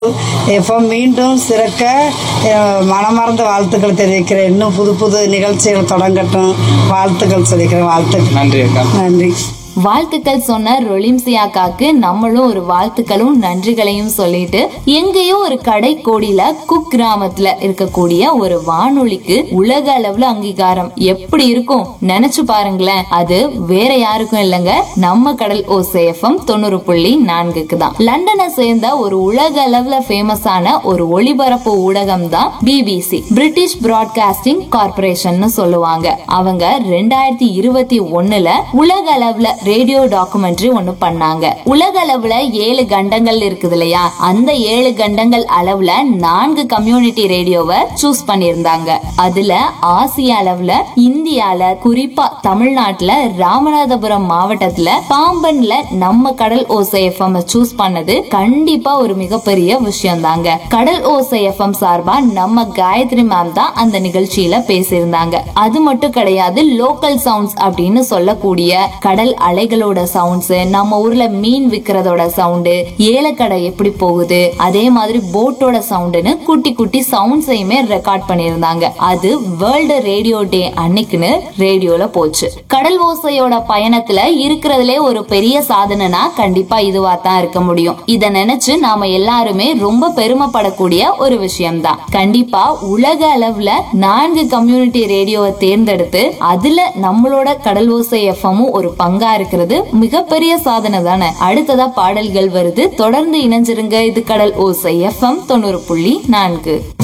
FM மீண்டும் சிறக்க அஹ், மனமார்ந்த வாழ்த்துக்கள் தெரிவிக்கிறேன் இன்னும் புது புது நிகழ்ச்சிகள் தொடங்கட்டும் வாழ்த்துக்கள் சொல்லிக்கிறேன் வாழ்த்துக்கள் நன்றி அக்கா நன்றி வாழ்த்துக்கள் சொன்ன ரொலிம்சியாக்காக்கு நம்மளும் ஒரு வாழ்த்துக்களும் நன்றிகளையும் சொல்லிட்டு எங்கேயோ ஒரு கடை கோடியில குக் கிராமத்துல இருக்கக்கூடிய ஒரு வானொலிக்கு உலக அளவுல அங்கீகாரம் எப்படி இருக்கும் நினைச்சு பாருங்களேன் அது வேற யாருக்கும் இல்லைங்க நம்ம கடல் ஓசேஃபம் தொண்ணூறு புள்ளி நான்குக்கு தான் லண்டனை சேர்ந்த ஒரு உலக அளவுல ஃபேமஸான ஒரு ஒளிபரப்பு ஊடகம் தான் பிபிசி பிரிட்டிஷ் பிராட்காஸ்டிங் கார்பரேஷன் சொல்லுவாங்க அவங்க ரெண்டாயிரத்தி இருபத்தி ஒண்ணுல உலக அளவுல ரேடியோ டாக்குமெண்ட்ரி ஒண்ணு பண்ணாங்க உலக அளவுல ஏழு கண்டங்கள் இருக்குது இல்லையா அந்த ஏழு கண்டங்கள் அளவுல நான்கு கம்யூனிட்டி ரேடியோவை சூஸ் பண்ணியிருந்தாங்க அதுல ஆசிய அளவுல இந்தியால குறிப்பா தமிழ்நாட்டுல ராமநாதபுரம் மாவட்டத்துல பாம்பன்ல நம்ம கடல் ஓசை எஃப்எம் சூஸ் பண்ணது கண்டிப்பா ஒரு மிகப்பெரிய விஷயம் தாங்க கடல் ஓசை எஃப்எம் சார்பா நம்ம காயத்ரி மேம் தான் அந்த நிகழ்ச்சியில பேசியிருந்தாங்க அது மட்டும் கிடையாது லோக்கல் சவுண்ட்ஸ் அப்படின்னு சொல்லக்கூடிய கடல் அலைகளோட சவுண்ட்ஸ் நம்ம ஊர்ல மீன் விக்கிறதோட சவுண்டு ஏலக்கடை எப்படி போகுது அதே மாதிரி போட்டோட சவுண்டுன்னு குட்டி குட்டி சவுண்ட்ஸையுமே ரெக்கார்ட் பண்ணியிருந்தாங்க அது வேர்ல்டு ரேடியோ டே அன்னைக்குன்னு ரேடியோல போச்சு கடல் ஓசையோட பயணத்துல இருக்கிறதுலே ஒரு பெரிய சாதனைனா கண்டிப்பா இதுவா தான் இருக்க முடியும் இத நினைச்சு நாம எல்லாருமே ரொம்ப பெருமைப்படக்கூடிய ஒரு விஷயம்தான் கண்டிப்பா உலக அளவுல நான்கு கம்யூனிட்டி ரேடியோவை தேர்ந்தெடுத்து அதுல நம்மளோட கடல் ஓசை எஃப்எம்மும் ஒரு பங்கா இருக்கிறது மிகப்பெரிய சாதனை தானே அடுத்ததா பாடல்கள் வருது தொடர்ந்து இணைஞ்சிருங்க இது கடல் ஓசை எஃப்எம் தொண்ணூறு புள்ளி நான்கு